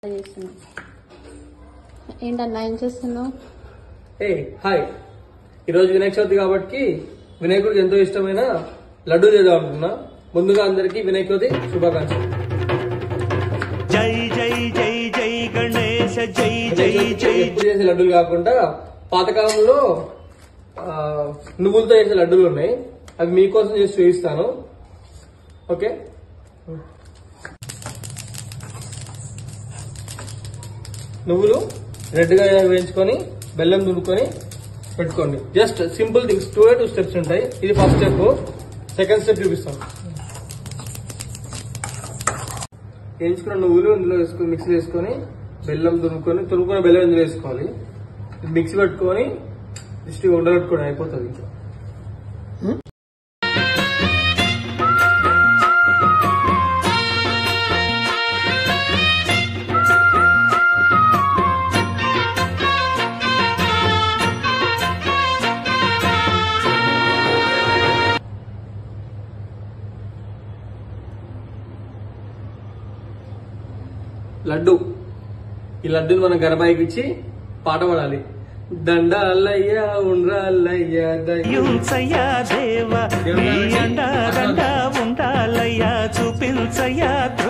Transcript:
చేస్తున్నా ఏంటన్నా ఏం చేస్తున్నావు ఏ హాయ్ ఈరోజు వినాయక చవితి కాబట్టి వినాయకుడికి ఎంతో ఇష్టమైన లడ్డు చేద్దాం అనుకున్నా ముందుగా అందరికీ వినాయక చవితి శుభాకాంక్షలు జై జై జై జై గణేశ జై జై జై ఎప్పుడు చేసే లడ్డూలు కాకుండా పాతకాలంలో ఆ, నువ్వులతో చేసే లడ్డూలు ఉన్నాయి అవి మీకోసం చేసి చూపిస్తాను ఓకే నువ్వులు రెడ్గా వేయించుకొని బెల్లం దుడుకొని పెట్టుకోండి just simple things two two steps ఉంటాయి ఇది ఫస్ట్ స్టెప్ సెకండ్ స్టెప్ చూపిస్తాను వేయించుకున్న నువ్వులు ఇందులో వేసుకొని మిక్సీ వేసుకొని బెల్లం తురుముకొని తురుముకున్న బెల్లం ఇందులో వేసుకోవాలి ఇది మిక్సీ పెట్టుకొని జస్ట్ ఉండబెట్టుకోవడం అయిపోతుంది ఇంకా లడ్డు ఈ లడ్డుని మనం గరబాయికి ఇచ్చి పాట పాడాలి దండ అల్లయ్య ఉండ్రా అల్లయ్య దయ్య. యుంచయ్యా దేవ నీ అండ దండ ఉండాలయ్యా చూపించయ్యా